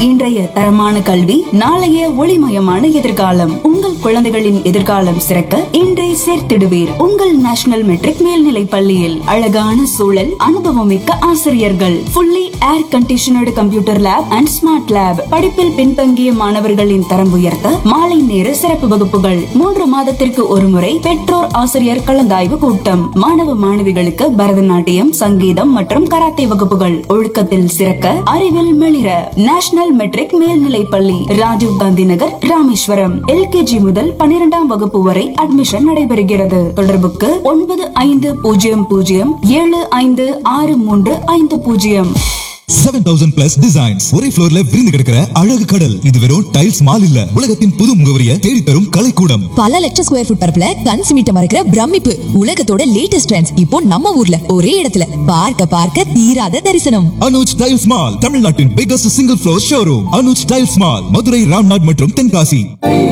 இன்றைய தரமான கல்வி நாளைய ஒளிமயமான எதிர்காலம் உங்கள் குழந்தைகளின் எதிர்காலம் சிறக்க இன்றை சேர்த்திடுவீர் உங்கள் நேஷனல் மெட்ரிக் மேல்நிலை பள்ளியில் அழகான சூழல் அனுபவமிக்க ஆசிரியர்கள் fully air conditioned computer lab and smart lab படிப்பில் பின்தங்கிய மாணவர்களின் தரம் உயர்த்த மாலை நேர சிறப்பு வகுப்புகள் மூன்று மாதத்திற்கு ஒருமுறை பெற்றோர் ஆசிரியர் கலந்தாய்வு கூட்டம் மாணவ மாணவிகளுக்கு பரதநாட்டியம் சங்கீதம் மற்றும் கராத்தே வகுப்புகள் ஒழுக்கத்தில் சிறக்க அறிவில் மெளிர நேஷனல் மெட்ரிக் மேல்நிலை பள்ளி ராஜீவ் காந்தி நகர் ராமேஸ்வரம் எல்கேஜி முதல் பன்னிரெண்டாம் வகுப்பு வரை அட்மிஷன் நடைபெறுகிறது தொடர்புக்கு ஒன்பது ஐந்து பூஜ்ஜியம் பூஜ்ஜியம் ஏழு ஐந்து ஆறு மூன்று ஐந்து பூஜ்ஜியம் செவன் தௌசண்ட் பிளஸ் டிசைன்ஸ் ஒரே ஃப்ளோர்ல விரிந்து கிடக்கிற அழகு கடல் இது வெறும் டைல்ஸ் மால் இல்ல உலகத்தின் புது முகவரியை தேடித்தரும் கலைக்கூடம் பல லட்சம் ஸ்கொயர் ஃபுட் பரப்புல கண் சிமிட்ட மறைக்கிற பிரமிப்பு உலகத்தோட லேட்டஸ்ட் ட்ரெண்ட்ஸ் இப்போ நம்ம ஊர்ல ஒரே இடத்துல பார்க்க பார்க்க தீராத தரிசனம் அனுஜ் டைல்ஸ் மால் தமிழ்நாட்டின் biggest single floor showroom Anuj tiles mall Madurai Ramnad மற்றும் தென்காசி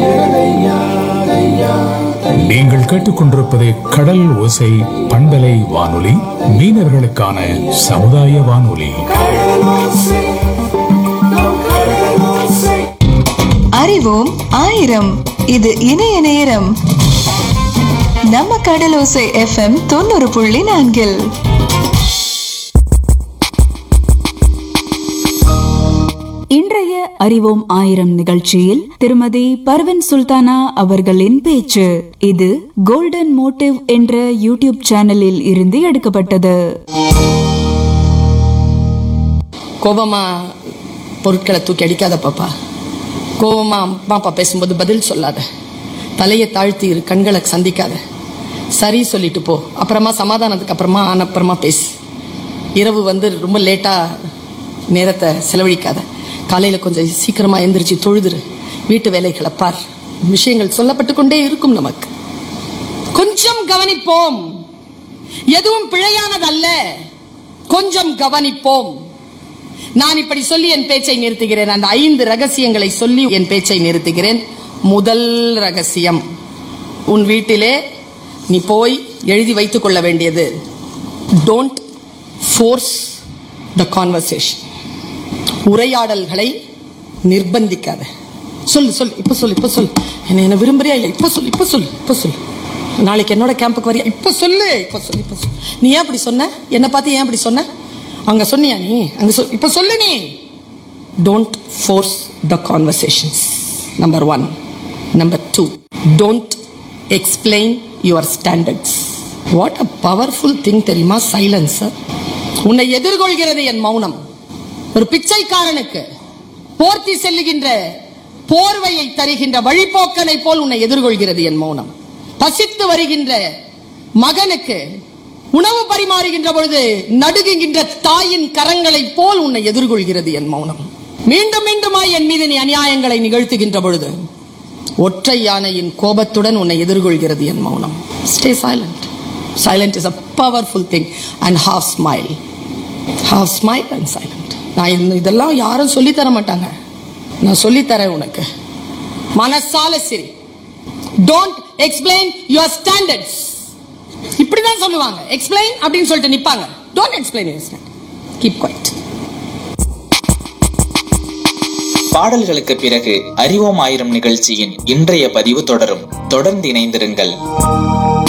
நீங்கள் கேட்டுக்கொண்டிருப்பது கடல் ஓசை பண்பலை வானொலி மீனவர்களுக்கான சமுதாய வானொலி அறிவோம் ஆயிரம் இது இணைய நேரம் நம்ம கடலோசை எஃப்எம் தொண்ணூறு புள்ளி நான்கில் இன்றைய அறிவோம் ஆயிரம் நிகழ்ச்சியில் திருமதி பர்வன் சுல்தானா அவர்களின் பேச்சு இது கோல்டன் மோட்டிவ் என்ற யூடியூப் சேனலில் இருந்து எடுக்கப்பட்டது கோபமா பொருட்களை தூக்கி அடிக்காத பாப்பா கோபமா அம்மா அப்பா பேசும்போது பதில் சொல்லாத தலையை தாழ்த்தி இரு கண்களை சந்திக்காத சரி சொல்லிட்டு போ அப்புறமா சமாதானத்துக்கு அப்புறமா ஆனப்புறமா பேசு இரவு வந்து ரொம்ப லேட்டாக நேரத்தை செலவழிக்காத காலையில் கொஞ்சம் சீக்கிரமாக எந்திரிச்சு தொழுதுரு வீட்டு வேலைகளை பார் விஷயங்கள் சொல்லப்பட்டு கொண்டே இருக்கும் நமக்கு கொஞ்சம் கவனிப்போம் எதுவும் பிழையானது அல்ல கொஞ்சம் கவனிப்போம் நான் இப்படி சொல்லி என் பேச்சை நிறுத்துகிறேன் அந்த ஐந்து ரகசியங்களை சொல்லி என் பேச்சை நிறுத்துகிறேன் முதல் ரகசியம் உன் வீட்டிலே நீ போய் எழுதி வைத்துக் கொள்ள வேண்டியது டோன்ட் ஃபோர்ஸ் த கான்வர்சேஷன் உரையாடல்களை நிர்பந்திக்காத சொல்லு சொல்லு இப்ப சொல்லு இப்ப சொல்லு என்ன என்ன விரும்புறியா இல்லை இப்ப சொல்லு இப்ப சொல்லு இப்ப சொல்லு நாளைக்கு என்னோட கேம்புக்கு வரியா இப்ப சொல்லு இப்ப சொல்லு இப்ப சொல்லு நீ ஏன் அப்படி சொன்ன என்ன பார்த்து ஏன் அப்படி சொன்ன அங்க சொன்னியா நீ அங்க சொல் இப்ப சொல்லு நீ don't force the conversations number one number two don't explain your standards what a powerful thing தெரியுமா சைலன்ஸ் உன்னை எதிர்கொள்கிறது என் மௌனம் ஒரு பிச்சைக்காரனுக்கு போர்த்தி செல்லுகின்ற போர்வையை தருகின்ற வழிபோக்கனை போல் உன்னை எதிர்கொள்கிறது என் மௌனம் பசித்து வருகின்ற மகனுக்கு உணவு பரிமாறுகின்ற பொழுது நடுங்குகின்ற தாயின் கரங்களைப் போல் உன்னை எதிர்கொள்கிறது என் மௌனம் மீண்டும் மீண்டுமாய் என் மீது நீ அநியாயங்களை நிகழ்த்துகின்ற பொழுது ஒற்றை யானையின் கோபத்துடன் உன்னை எதிர்கொள்கிறது என் மௌனம் stay silent silent is a powerful thing and half smile half smile and silent நான் இந்த- இதெல்லாம் யாரும் சொல்லித் தர மாட்டாங்க நான் சொல்லித் தரேன் உனக்கு மனசால சரி டோன்ட் எக்ஸ்பிளைன் யுவர் ஸ்டாண்டர்ட்ஸ் இப்படிதான் சொல்லுவாங்க எக்ஸ்பிளைன் அப்படின்னு சொல்லிட்டு நிப்பாங்க don't explain your standard keep quiet பாடல்களுக்கு பிறகு அறிவோம் ஆயிரம் நிகழ்ச்சியின் இன்றைய பதிவு தொடரும் தொடர்ந்து இணைந்திருங்கள்